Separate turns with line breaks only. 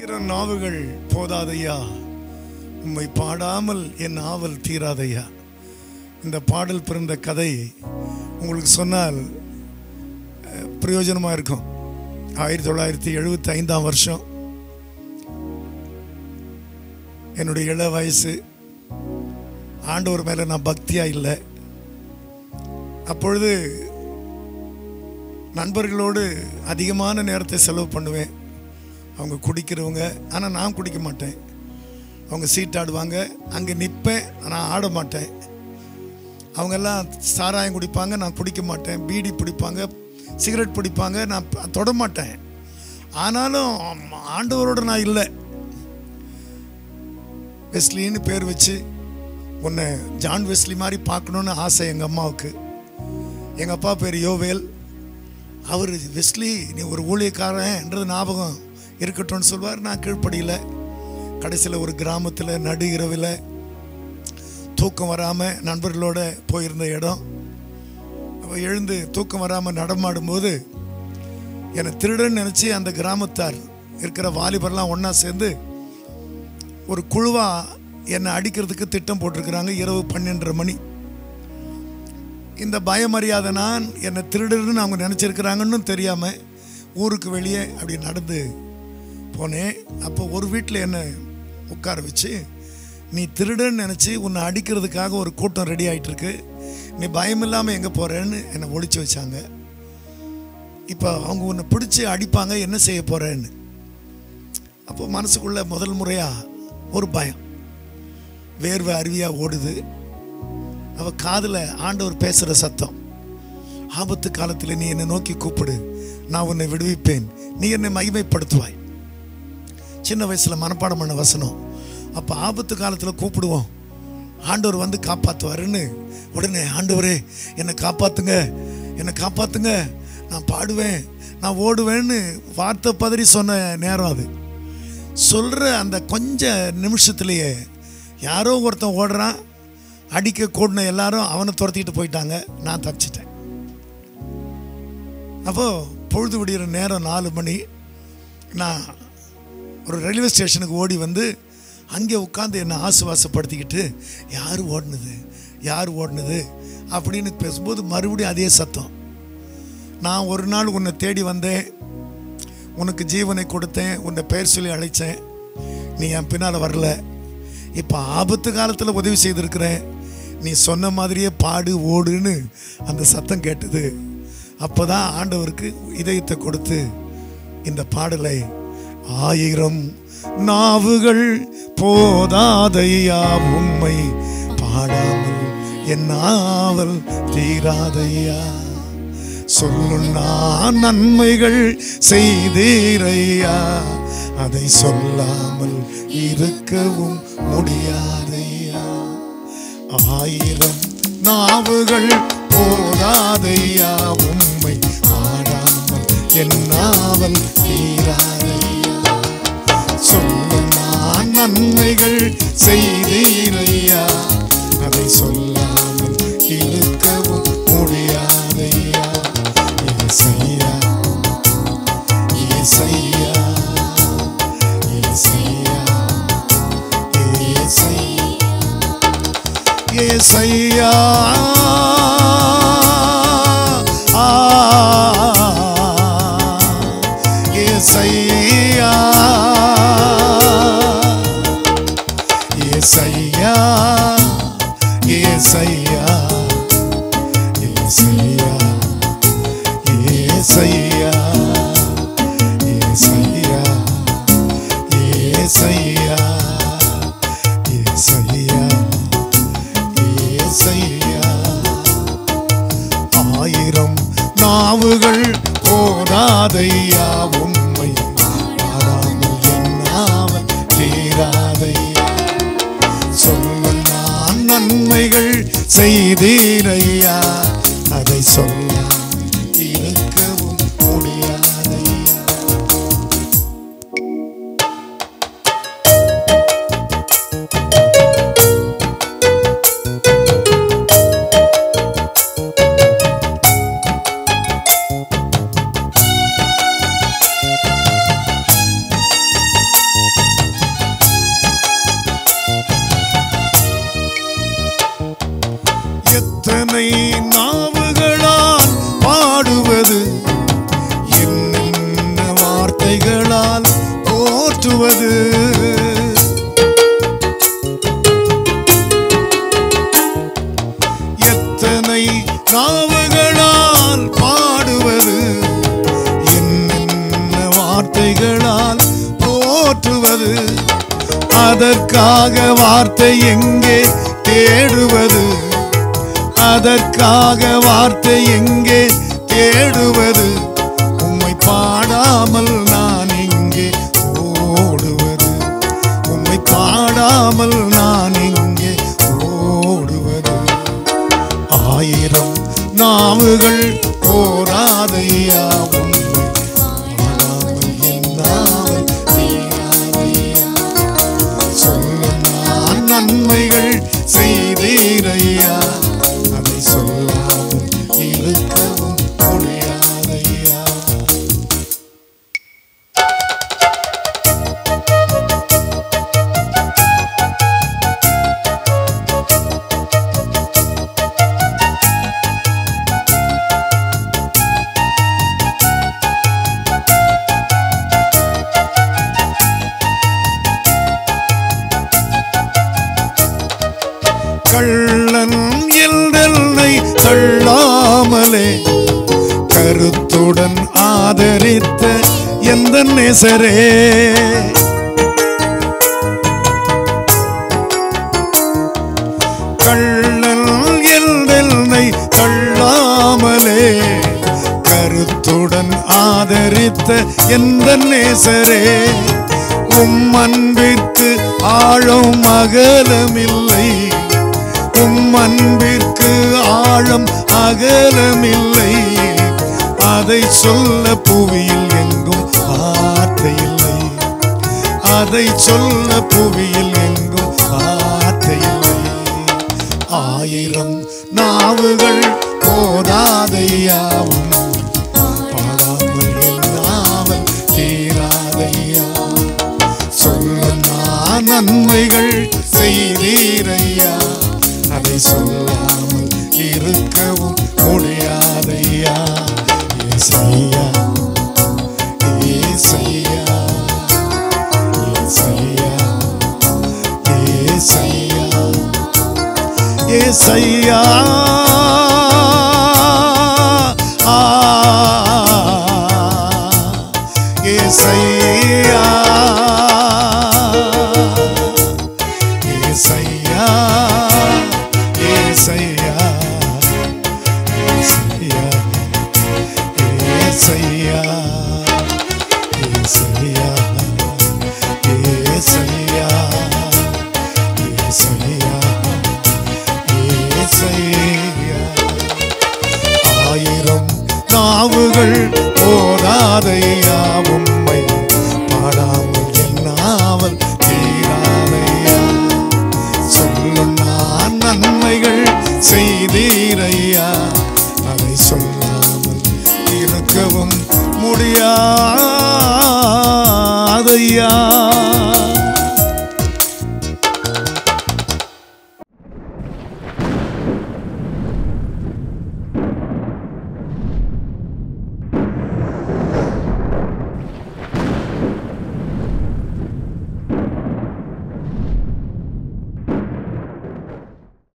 இரு நாவுகள் போதாதையா உம்மை பாடாமல் என் ஆவல் தீராதையா இந்த பாடல் பிறந்த கதை உங்களுக்கு சொன்னால் அஹ், பிரயோஜனமா இருக்கும் ஆயிரத்தி தொள்ளாயிரத்தி எழுபத்தி ஐந்தாம் வருஷம் என்னுடைய இள வயசு ஆண்டவர் மேல நான் பக்தியா இல்லை அப்பொழுது நண்பர்களோடு அதிகமான நேரத்தை செலவு பண்ணுவேன் அவங்க குடிக்கிறவங்க ஆனால் நான் குடிக்க மாட்டேன் அவங்க சீட்டாடுவாங்க அங்கே நிற்பேன் ஆனால் ஆட மாட்டேன் அவங்க எல்லாம் சாராயம் குடிப்பாங்க நான் குடிக்க மாட்டேன் பீடி பிடிப்பாங்க சிகரெட் பிடிப்பாங்க நான் ப- தொட மாட்டேன் ஆனாலும் ஆண்டவரோட நான் இல்லை வெஸ்லின்னு பேர் வச்சு உன்னை ஜான் வெஸ்லி மாதிரி பார்க்கணுன்னு ஆசை எங்கள் அம்மாவுக்கு எங்கள் அப்பா பேர் யோவேல் அவர் வெஸ்லி நீ ஒரு ஊழியக்காரன்ன்றது ஞாபகம் இருக்கட்டும்னு சொல்வார் நான் கீழ்ப்படியில் கடைசியில் ஒரு கிராமத்தில் நடு இரவில் தூக்கம் வராமல் நண்பர்களோட போயிருந்த இடம் அப்போ எழுந்து தூக்கம் வராமல் நடமாடும்போது என்னை திருடன் நினச்சி அந்த கிராமத்தார் இருக்கிற வாலிபர்லாம் ஒன்றா சேர்ந்து ஒரு குழுவா என்னை அடிக்கிறதுக்கு திட்டம் போட்டிருக்கிறாங்க இரவு பன்னெண்டரை மணி இந்த பயமறியாத நான் என்னை திருடுன்னு அவங்க நினச்சிருக்கிறாங்கன்னு தெரியாமல் ஊருக்கு வெளியே அப்படி நடந்து போனேன் அப்போ ஒரு வீட்டில் என்னை உட்கார வச்சு நீ திருடன்னு நினச்சி உன்னை அடிக்கிறதுக்காக ஒரு கூட்டம் ரெடி ஆயிட்டு இருக்கு நீ பயம் இல்லாமல் எங்கே போகிறேன்னு என்னை ஒழிச்சு வச்சாங்க இப்போ அவங்க உன்னை பிடிச்சி அடிப்பாங்க என்ன செய்ய போகிறேன்னு அப்போ மனசுக்குள்ள முதல் முறையாக ஒரு பயம் வேர்வை அருவியாக ஓடுது அவ காதுல ஆண்டவர் பேசுற சத்தம் ஆபத்து காலத்தில் நீ என்னை நோக்கி கூப்பிடு நான் உன்னை விடுவிப்பேன் நீ என்னை மகிமைப்படுத்துவாய் சின்ன வயசுல மனப்பாடம் பண்ண வசனம் அப்ப ஆபத்து காலத்துல கூப்பிடுவோம் ஆண்டவர் வந்து காப்பாத்துவாருன்னு உடனே ஆண்டவரே என்னை காப்பாத்துங்க என்னை காப்பாத்துங்க நான் பாடுவேன் நான் ஓடுவேன்னு வார்த்தை பதறி சொன்ன நேரம் அது சொல்ற அந்த கொஞ்ச நிமிஷத்துலயே யாரோ ஒருத்தன் ஓடுறான் அடிக்க கூடின எல்லாரும் அவனை துரத்திட்டு போயிட்டாங்க நான் தப்பிச்சிட்டேன் அப்போ பொழுது விடிகிற நேரம் நாலு மணி நான் ஒரு ரயில்வே ஸ்டேஷனுக்கு ஓடி வந்து அங்கே உட்காந்து என்னை ஆசுவாசப்படுத்திக்கிட்டு யார் ஓடுனது யார் ஓடுனது அப்படின்னு பேசும்போது மறுபடியும் அதே சத்தம் நான் ஒரு நாள் உன்னை தேடி வந்தேன் உனக்கு ஜீவனை கொடுத்தேன் உன்னை பெயர் சொல்லி அழைச்சேன் நீ என் பின்னால் வரல இப்போ ஆபத்து காலத்தில் உதவி செய்திருக்கிறேன் நீ சொன்ன மாதிரியே பாடு ஓடுன்னு அந்த சத்தம் கேட்டது அப்போதான் ஆண்டவருக்கு இதயத்தை கொடுத்து இந்த பாடலை ஆயிரம் நாவுகள் போதாதையா உம்மை பாடாமல் என் நாவல் தீராதையா சொல்லும் நான் நன்மைகள் செய்தீரையா அதை சொல்லாமல் இருக்கவும் முடியாதையா ஆயிரம் நாவுகள் போதாதையா உம்மை பாடாமல் என் நாவல் தீராதையா சொல்லும் நான் நன்மைகள் செய்தீரையா அதை சொல்லாமல் இருக்கவும் முடியாதையா ஏசையா ஏசையா ஏசையா ஏசையா ஏசையா ஆ ஏசையா ஏசையா ஏசையா ஏசையா ஏசையா ஏசையா ஏசையா ஏசையா ஏசையா ஆயிரம் நாவுகள் போதாதையா உம்மை பாடாமல் என்னாமல் தீராதையா சொல்ல நான் நன்மைகள் செய்தீரையா அதை சொல்ல இருக்கவும் முடியாதையா போற்றுவது எத்தனை நாவுகளால் பாடுவது என்னென்ன வார்த்தைகளால் போற்றுவது அதற்காக வார்த்தை எங்கே தேடுவது அதற்காக வார்த்தை எங்கே தேடுவது உம்மை பாடாமல் நான் எங்கே ஓடுவது உம்மை பாடாமல் நான் எங்கே ஓடுவது ஆயிரம் நாவுகள் போராதையா உம்மை பாடாமல் என் நாவல் தீராதையா. சொல்ல நான் நன்மைகள் செய்தீரையா அதை சொல்லாமல் இருக்கவும் முடியாதையா கள்ளன் எல்லை தள்ளாமலே கருத்துடன் ஆதரித்த எந்த நேசரே கள்ளன் எல்லை தள்ளாமலே கருத்துடன் ஆதரித்த எந்த நேசரே உம் அன்பிற்கு ஆழம் அகலமில்லை உம் அன்பிற்கு ஆழம் அகலமில்லை அதை சொல்ல புவியில் எங்கும் வார்த்தை இல்லை அதை சொல்ல புவியில் எங்கும் வார்த்தை இல்லை ஆயிரம் நாவுகள் போதாதையாவும் பாடாமல் என் நாவல் தீராதையா சொல்ல நான் நன்மைகள் செய்தீரையா அதை சொல்லாமல் இருக்கவும் முடியாதையா ஏசையா ஏசையா ஏசையா ஏசையா ஏசையா ஆ ஏசையா ஏசையா ஏசையா ஏசையா ஏசையா ஏசையா ஏசையா ஏசையா ஏசையா ஆயிரம் நாவுகள் போராதையா உம்மை பாடாமல் என் நாவல் தீராதையா சொல்லும் நான் நன்மைகள் செய்தீரையா அதை சொல்லாமல் இருக்கவும் முடியாதையா